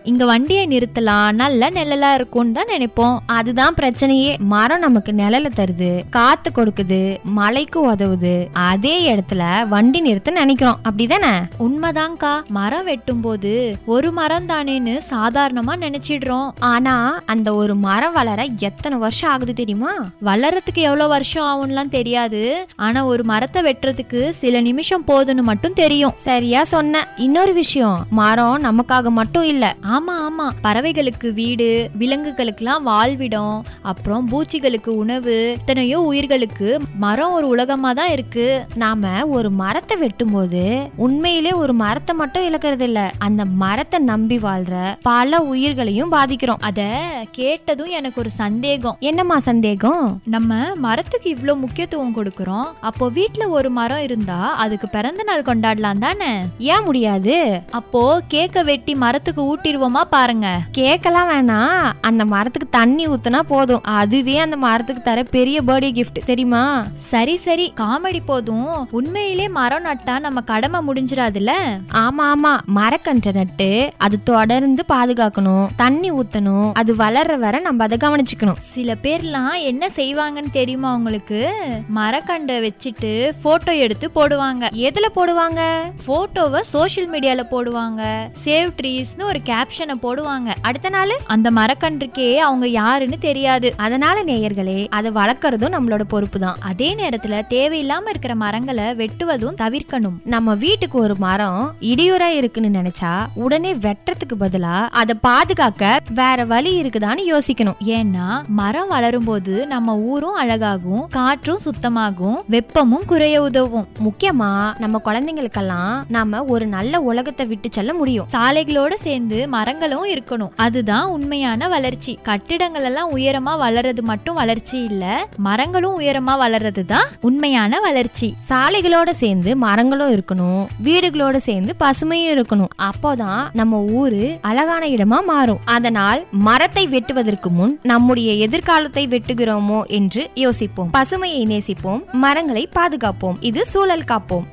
இங்க வண்டியை நிறுத்தலாம் நல்ல நிழலா இருக்கும்னு தான் நினைப்போம் அதுதான் பிரச்சனையே மரம் நமக்கு நிழல தருது காத்து கொடுக்குது மழைக்கு உதவுது அதே இடத்துல வண்டி நிறுத்த நினைக்கிறோம் அப்படிதானே உண்மைதான்க்கா மரம் வெட்டும்போது ஒரு மரம் தானேன்னு சாதாரணமா நினைச்சிடுறோம் ஆனா அந்த ஒரு மரம் வளர எத்தனை வருஷம் ஆகுது தெரியுமா வளர்றதுக்கு எவ்வளவு வருஷம் ஆகும்லாம் தெரியாது ஆனா ஒரு மரத்தை வெட்டுறதுக்கு சில நிமிஷம் போதும்னு மட்டும் தெரியும் சரியா சொன்ன இன்னொரு விஷயம் மரம் நமக்காக மட்டும் இல்ல ஆமா ஆமா பறவைகளுக்கு வீடு விலங்குகளுக்கெல்லாம் வாழ்விடம் அப்புறம் பூச்சிகளுக்கு உணவு இத்தனையோ உயிர்களுக்கு மரம் ஒரு உலகமா தான் இருக்கு நாம ஒரு மரத்தை வெட்டும்போது உண்மையிலே ஒரு மரத்தை மட்டும் இழக்கிறது இல்ல அந்த மரத்தை நம்பி வாழ்ற பல உயிர்களையும் பாதிக்கிறோம் அத கேட்டதும் எனக்கு ஒரு சந்தேகம் என்னம்மா சந்தேகம் நம்ம மரத்துக்கு இவ்ளோ முக்கியத்துவம் கொடுக்கறோம் அப்போ வீட்ல ஒரு மரம் இருந்தா அதுக்கு பிறந்த நாள் கொண்டாடலாம் தானே ஏன் முடியாது அப்போ கேக்க வெட்டி மரத்துக்கு ஊட்டிடுவோமா பாருங்க கேட்கலாம் வேணாம் அந்த மரத்துக்கு தண்ணி ஊத்துனா போதும் அதுவே அந்த மரத்துக்கு தர பெரிய பர்த்டே கிஃப்ட் தெரியுமா சரி சரி காமெடி போதும் உண்மையிலே மரம் நட்டா நம்ம கடமை முடிஞ்சிடாதுல்ல ஆமா ஆமா மரக்கன்றை நட்டு அது தொடர்ந்து பாதுகாக்கணும் தண்ணி ஊத்தணும் அது வளர்ற வரை நம்ம அதை கவனிச்சுக்கணும் சில பேர்லாம் என்ன செய்வாங்கன்னு தெரியுமா உங்களுக்கு மரக்கண்டை வச்சுட்டு போட்டோ எடுத்து போடுவாங்க எதுல போடுவாங்க போட்டோவை சோஷியல் மீடியால போடுவாங்க சேவ் ட்ரீஸ்னு ஒரு கேப்ஷனை போடுவாங்க அடுத்த நாள் அந்த மரக்கன்றுக்கே அவங்க யாருன்னு தெரியாது அதனால நேயர்களே அதை வளர்க்கறதும் நம்மளோட பொறுப்பு தான் அதே நேரத்துல தேவையில்லாம இருக்கிற மரங்களை வெட்டுவதும் தவிர்க்கணும் நம்ம வீட்டுக்கு ஒரு மரம் இடியுறா இருக்குன்னு நினைச்சா உடனே வெட்டுறதுக்கு பதிலா அதை பாதுகாக்க வேற வழி இருக்குதான்னு யோசிக்கணும் ஏன்னா மரம் வளரும் போது நம்ம ஊரும் அழகாகும் காற்றும் சுத்தமாகும் வெப்பமும் குறைய உதவும் முக்கியமா நம்ம குழந்தைங்களுக்கெல்லாம் நாம ஒரு நல்ல உலகத்தை விட்டு செல்ல முடியும் சாலைகளோட சேர்ந்து மரங்களும் இருக்கணும் அதுதான் உண்மையான வளர்ச்சி கட்டிடங்கள் எல்லாம் உயரமா வளர்றது மட்டும் வளர்ச்சி இல்ல மரங்களும் உயரமா வளர்றது தான் உண்மையான வளர்ச்சி சாலைகளோட சேர்ந்து மரங்களும் இருக்கணும் வீடுகளோட சேர்ந்து பசுமையும் இருக்கணும் அப்போதான் நம்ம ஊரு அழகான இடமா மாறும் அதனால் மரத்தை வெட்டுவதற்கு முன் நம்முடைய எதிர்காலத்தை வெட்டுகிறோமோ என்று யோசிப்போம் பசுமையை நேசிப்போம் மரங்களை பாதுகாப்போம் இது சூழல் காப்போம்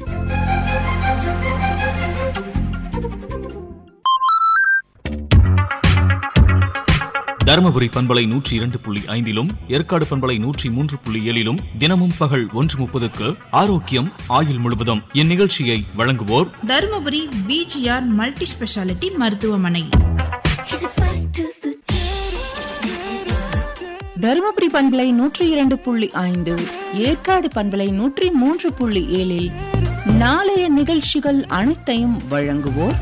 தருமபுரி பண்பலை நூற்றி இரண்டு புள்ளி ஐந்திலும் ஏற்காடு பண்பலை நூற்றி மூன்று புள்ளி ஏழிலும் தினமும் பகல் ஒன்று முப்பதுக்கு ஆரோக்கியம் ஆயுள் முழுவதும் இந்நிகழ்ச்சியை வழங்குவோர் தருமபுரி பிஜிஆர் மல்டி ஸ்பெஷாலிட்டி மருத்துவமனை தருமபுரி பண்பலை நூற்றி இரண்டு புள்ளி ஐந்து ஏற்காடு பண்பலை நூற்றி மூன்று புள்ளி ஏழில் நாளைய நிகழ்ச்சிகள் அனைத்தையும் வழங்குவோர்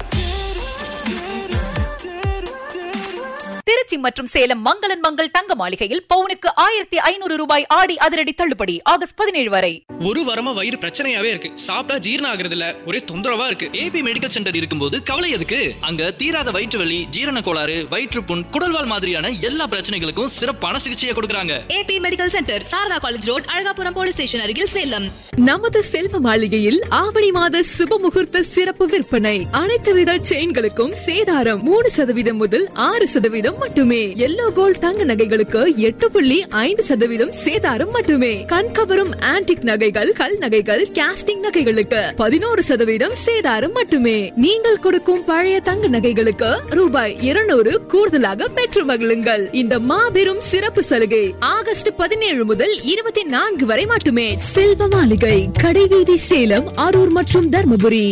திருச்சி மற்றும் சேலம் மங்களன் மங்கள் தங்க மாளிகையில் பவுனுக்கு ஆயிரத்தி ஐநூறு ரூபாய் ஆடி அதிரடி தள்ளுபடி ஆகஸ்ட் பதினேழு வரை ஒரு வாரமா வயிறு பிரச்சனையாவே இருக்கு சாப்பிட்டா ஜீரணம் ஆகுறது இல்ல ஒரே தொந்தரவா இருக்கு ஏபி மெடிக்கல் சென்டர் இருக்கும்போது கவலை எதுக்கு அங்க தீராத வயிற்று வலி ஜீரண கோளாறு வயிற்றுப்புண் குடல்வால் மாதிரியான எல்லா பிரச்சனைகளுக்கும் சிறப்பான சிகிச்சையை கொடுக்கறாங்க AB medical centre Sarada college road Alagapuram police station அருகில் சேலம் நமது செல்வ மாளிகையில் ஆவணி மாத சுப முகூர்த்த சிறப்பு விற்பனை அனைத்து வித செயின்களுக்கும் சேதாரம் மூணு சதவீதம் முதல் ஆறு சதவீதம் மட்டுமே எல்லோ கோல்ட் தங்க நகைகளுக்கு எட்டு புள்ளி ஐந்து சதவீதம் சேதாரம் மட்டுமே கண்கவரும் ஆன்டிக் நகைகள் கல் நகைகள் கேஸ்டிங் நகைகளுக்கு பதினோரு சதவீதம் சேதாரம் மட்டுமே நீங்கள் கொடுக்கும் பழைய தங்க நகைகளுக்கு ரூபாய் இருநூறு கூடுதலாக பெற்று மகிழுங்கள் இந்த மாபெரும் சிறப்பு சலுகை ஆகஸ்ட் பதினேழு முதல் இருபத்தி நான்கு வரை மட்டுமே செல்வ மாளிகை கடைவீதி சேலம் அரூர் மற்றும் தர்மபுரி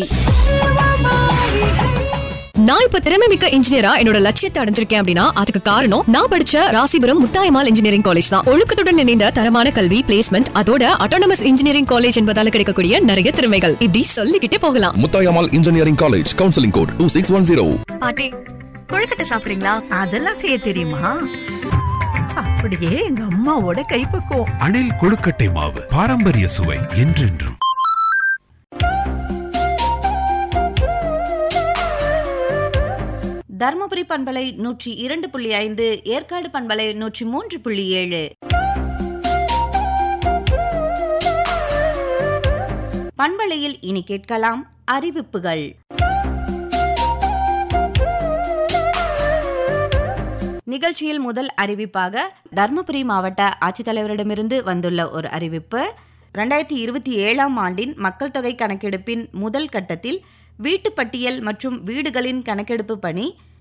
நான் இப்ப திறமை மிக்க இன்ஜினியரா என்னோட லட்சியத்தை அடைஞ்சிருக்கேன் அப்படின்னா அதுக்கு காரணம் நான் படிச்ச ராசிபுரம் முத்தாயமால் இன்ஜினியரிங் காலேஜ் தான் ஒழுக்கத்துடன் இணைந்த தரமான கல்வி பிளேஸ்மெண்ட் அதோட அட்டானமஸ் இன்ஜினியரிங் காலேஜ் என்பதால கிடைக்கக்கூடிய நிறைய திறமைகள் இப்படி சொல்லிக்கிட்டே போகலாம் Muthayammal engineering college counselling code two six one zero பாட்டி கொழுக்கட்டை சாப்பிடுறீங்களா அதெல்லாம் செய்ய தெரியுமா அப்படியே எங்க அம்மாவோட கைப்பக்குவம் அணில் கொழுக்கட்டை மாவு பாரம்பரிய சுவை என்றென்றும் தர்மபுரி பண்பலை நூற்றி இரண்டு புள்ளி ஐந்து ஏற்காடு பண்பலை நூற்றி மூன்று புள்ளி ஏழு பண்பலையில் இனி கேட்கலாம் அறிவிப்புகள் நிகழ்ச்சியில் முதல் அறிவிப்பாக தர்மபுரி மாவட்ட ஆட்சித்தலைவரிடமிருந்து வந்துள்ள ஒரு அறிவிப்பு ரெண்டாயிரத்தி இருபத்தி ஏழாம் ஆண்டின் மக்கள் தொகை கணக்கெடுப்பின் முதல் கட்டத்தில் வீட்டுப்பட்டியல் மற்றும் வீடுகளின் கணக்கெடுப்பு பணி